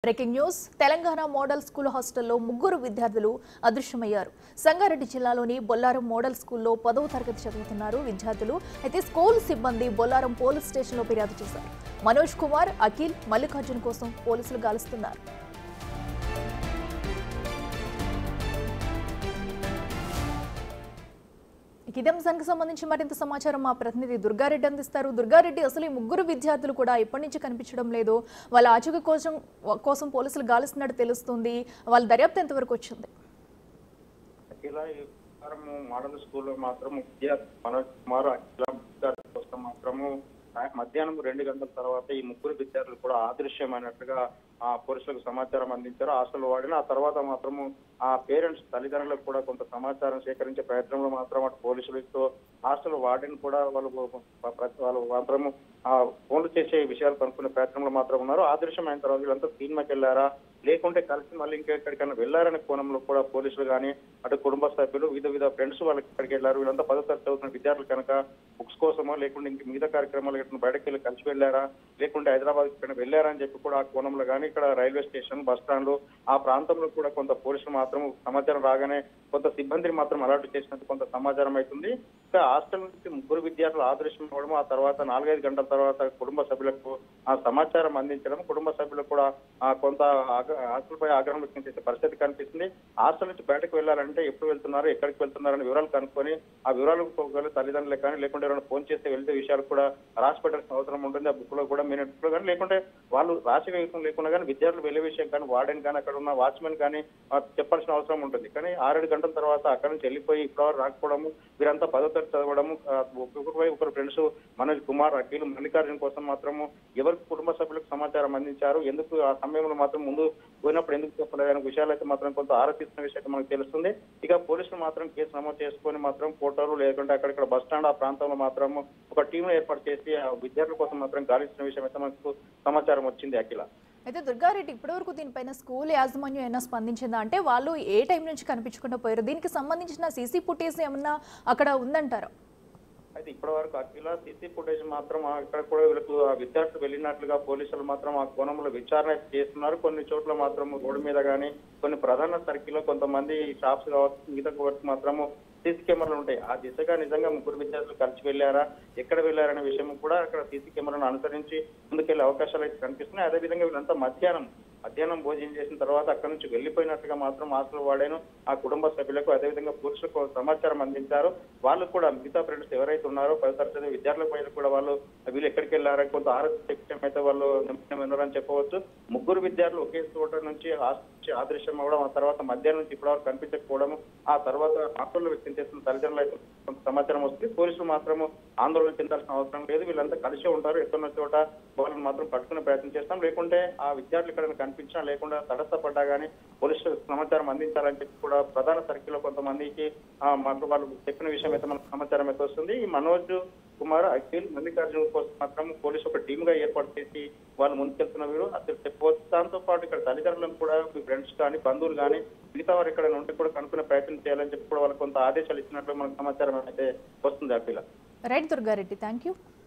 breaking news Telangana model school హాస్టల్లో ముగ్గురు విద్యార్థులు అదృశ్యమయ్యారు సంగారెడ్డి జిల్లాలోని బొల్లారం మోడల్ స్కూల్లో పదవ తరగతి చదువుతున్నారు విద్యార్థులు అయితే స్కూల్ సిబ్బంది బొల్లారం పోలీస్ స్టేషన్లో ఫిర్యాదు చేశారు మనోజ్ కుమార్ అఖిల్ మల్లికార్జున్ కోసం పోలీసులు గాలుస్తున్నారు ఇక ఇదే అంశానికి సంబంధించి మరింత సమాచారం మా ప్రతినిధి దుర్గారెడ్డి అందిస్తారు దుర్గారెడ్డి అసలు ఈ ముగ్గురు విద్యార్థులు కూడా ఎప్పటి నుంచి కనిపించడం లేదు వాళ్ళ ఆచూకీ కోసం కోసం పోలీసులు గాలిస్తున్నట్టు తెలుస్తుంది వాళ్ళ దర్యాప్తు ఎంతవరకు వచ్చింది ఇలా ఈ ప్రకారం మోడల్ స్కూల్లో మాత్రం విద్యార్థి మనోజ్ కుమార్ అఖిల విద్యార్థుల కోసం మాత్రము ఆ- మధ్యాహ్నం రెండు గంటల తర్వాత ఈ ముగ్గురు విద్యార్థులు కూడా ఆదృశ్యమైనట్లుగా ఆ పోలీసులకు సమాచారం అందించారు హాస్టల్ వాడిన ఆ తర్వాత మాత్రము ఆ పేరెంట్స్ తల్లిదండ్రులకు కూడా కొంత సమాచారం సేకరించే ప్రయత్నంలో మాత్రం అటు పోలీసులతో హాస్టల్ వార్డెన్ కూడా వాళ్ళు ప్ర- వాళ్ళు మాత్రము ఆ ఫోన్లు చేసే విషయాలు కనుక్కునే ప్రయత్నంలో మాత్రం ఉన్నారు ఆదృశ్యమైన తర్వాత వీళ్ళంతా సినిమాకి వెళ్ళారా లేకుంటే కలిసి మళ్ళీ ఇంకెక్కడికైనా వెళ్ళారనే కోణంలో కూడా పోలీసులు కానీ అటు కుటుంబ సభ్యులు వివిధ వివిధ ఫ్రెండ్స్ వాళ్ళకి ఇక్కడికి వెళ్ళారు వీళ్ళంతా పదో తరగతి చదువుతున్న విద్యార్థులు కనుక బుక్స్ కోసమో లేకుంటే ఇంక మిగతా కార్యక్రమాలు ఎక్కడ బయటకు వెళ్ళి కలిసి వెళ్ళారా లేకుంటే హైదరాబాద్ ఇక్కడ వెళ్ళారా అని చెప్పి కూడా ఆ కోణంలో కానీ ఇక్కడ రైల్వే స్టేషన్ బస్ స్టాండ్ ఆ ప్రాంతంలో కూడా కొంత పోలీసులు మాత్రం సమాచారం రాగానే కొంత సిబ్బందిని మాత్రం అలర్ట్ చేసినట్టు కొంత సమాచారం అవుతుంది ఇంకా హాస్టల్ నుంచి ముగ్గురు విద్యార్థులు ఆదృశ్యం అవ్వడం ఆ తర్వాత నాలుగైదు గంటల తర్వాత కుటుంబ సభ్యులకు ఆ సమాచారం అందించడం కుటుంబ సభ్యులకు కూడా ఆ కొంత ఆగ- హాస్టల్పై ఆగ్రహం వ్యక్తం చేసే పరిస్థితి కనిపిస్తుంది హాస్టల్ నుంచి బయటకు వెళ్ళాలంటే ఎప్పుడు వెళ్తున్నారు ఎక్కడికి వెళ్తున్నారు అనే వివరాలు కనుక్కొని ఆ వివరాలు ఒకవేళ తల్లిదండ్రులకు కానీ లేకుంటే ఎవరైనా ఫోన్ చేస్తే వెళ్తే విషయాలు కూడా రాసి పెట్టాల్సిన అవసరం ఉంటుంది ఆ బుక్ లో కూడా మినిట్ లో కానీ లేకుంటే వాళ్ళు రాసి వేయడం లేకుండా కానీ విద్యార్థులు వెళ్ళే విషయం కానీ వార్డెన్ కానీ అక్కడ ఉన్న వాచ్మెన్ కానీ ఆ, చెప్పాల్సిన అవసరం ఉంటుంది కానీ ఆరేడు గంటల తర్వాత అక్కడ నుంచి వెళ్ళిపోయి ఇప్పటివరకు రాకపోవడము వీరంతా పదో తరగతి చదవడము ఆ, ఒక్కొక్కరిపై ఒకరు ఫ్రెండ్స్ మనోజ్ కుమార్ అఖిల్ మల్లికార్జున కోసం మాత్రము ఎవరికి కుటుంబ సభ్యులకు సమాచారం అందించారు ఎందుకు ఆ సమయంలో మాత్రం ముందు పోయినప్పుడు ఎందుకు చెప్పలేదు అనే విషయాలు అయితే మాత్రం కొంత ఆరోపిస్తున్న విషయం అయితే మనకు తెలుస్తుంది ఇక పోలీసులు మాత్రం కేసు నమోదు చేసుకొని మాత్రం ఫోటోలు లేకుంటే అక్కడిక్కడ బస్ స్టాండ్ ఆ ప్రాంతంలో మాత్రం ఒక టీం ఏర్పాటు చేసి ఆ విద్యార్థుల కోసం మాత్రం గాలిస్తున్న విషయం అయితే మనకు సమాచారం వచ్చింది అఖిల అయితే దుర్గారెడ్డి ఇప్పటివరకు దీనిపైన స్కూల్ యాజమాన్యం ఏమైనా స్పందించిందా అంటే వాళ్ళు ఏ టైం నుంచి కనిపించకుండా పోయారు దీనికి సంబంధించిన సీసీ ఫుటేజ్ ఏమన్నా అక్కడ ఉందంటారా అయితే ఇప్పటి వరకు అఖిల సీసీ ఫుటేజ్ మాత్రం అక్కడ కూడా వీళ్ళకు ఆ విద్యార్థులు వెళ్ళినట్లుగా పోలీసులు మాత్రం ఆ కోణంలో విచారణ చేస్తున్నారు కొన్ని చోట్ల మాత్రం రోడ్డు మీద కానీ కొన్ని ప్రధాన సర్కిల్ లో కొంతమంది షాప్స్ కావచ్చు మిగతా వరకు మాత్రము సీసీ కెమెరాలు ఉంటాయి ఆ దిశగా నిజంగా ముగ్గురు విద్యార్థులు కలిసి వెళ్ళారా ఎక్కడ వెళ్ళారనే విషయం కూడా అక్కడ సీసీ కెమెరాను అనుసరించి ముందుకెళ్లే అవకాశాలు అయితే కనిపిస్తున్నాయి అదేవిధంగా వీళ్ళంతా మధ్యాహ్నం మధ్యాహ్నం భోజనం చేసిన తర్వాత అక్కడి నుంచి వెళ్ళిపోయినట్టుగా మాత్రం హాస్టల్ వాడాను ఆ కుటుంబ సభ్యులకు అదేవిధంగా పురుషులకు సమాచారం అందించారు వాళ్ళు కూడా మిగతా ఫ్రెండ్స్ ఎవరైతే ఉన్నారో పది తరగతి విద్యార్థుల పైన కూడా వాళ్ళు వీళ్ళు ఎక్కడికి వెళ్ళారని కొంత ఆరోగ్య విషయం అయితే వాళ్ళు నిమగ్నం ఉన్నారని చెప్పవచ్చు ముగ్గురు విద్యార్థులు ఒకే చోట నుంచి హాస్టల్ నుంచి ఆదృశ్యం అవ్వడం ఆ తర్వాత మధ్యాహ్నం నుంచి ఇప్పటివరకు కనిపించకపోవడం ఆ తర్వాత హాస్టల్లో వ్యక్తం చేస్తున్న తల్లిదండ్రులు అయితే కొంత సమాచారం వస్తుంది పోలీసులు మాత్రము ఆందోళన చెందాల్సిన అవసరం లేదు వీళ్ళంతా కలిసే ఉంటారు ఎక్కడున్న చోట వాళ్ళని మాత్రం పట్టుకునే ప్రయత్నం చేస్తాం లేకుంటే ఆ విద్యార్థులు ఇక్కడ కనిపించినా లేకుండా తటస్థపడ్డా కానీ పోలీసులు సమాచారం అందించాలని చెప్పి కూడా ప్రధాన సర్కిల్లో కొంతమందికి ఆ, మాకు వాళ్ళు చెప్పిన విషయం అయితే మనకు సమాచారం అయితే వస్తుంది ఈ మనోజ్ కుమార్ అఖిల్ మల్లికార్జున కోసం మాత్రం పోలీసు ఒక టీమ్ గా ఏర్పాటు చేసి వాళ్ళు ముందుకెళ్తున్న వీరు అసలు చెప్పవచ్చు దాంతో పాటు ఇక్కడ తల్లిదండ్రులను కూడా మీ ఫ్రెండ్స్ కానీ బంధువులు కానీ మిగతా వారు ఇక్కడ ఉంటే కూడా కనుక్కునే ప్రయత్నం చేయాలని చెప్పి కూడా వాళ్ళకి కొంత ఆదేశాలు ఇచ్చినట్లు మనకు సమాచారం అయితే వస్తుంది Akhila right Durga Reddy thank you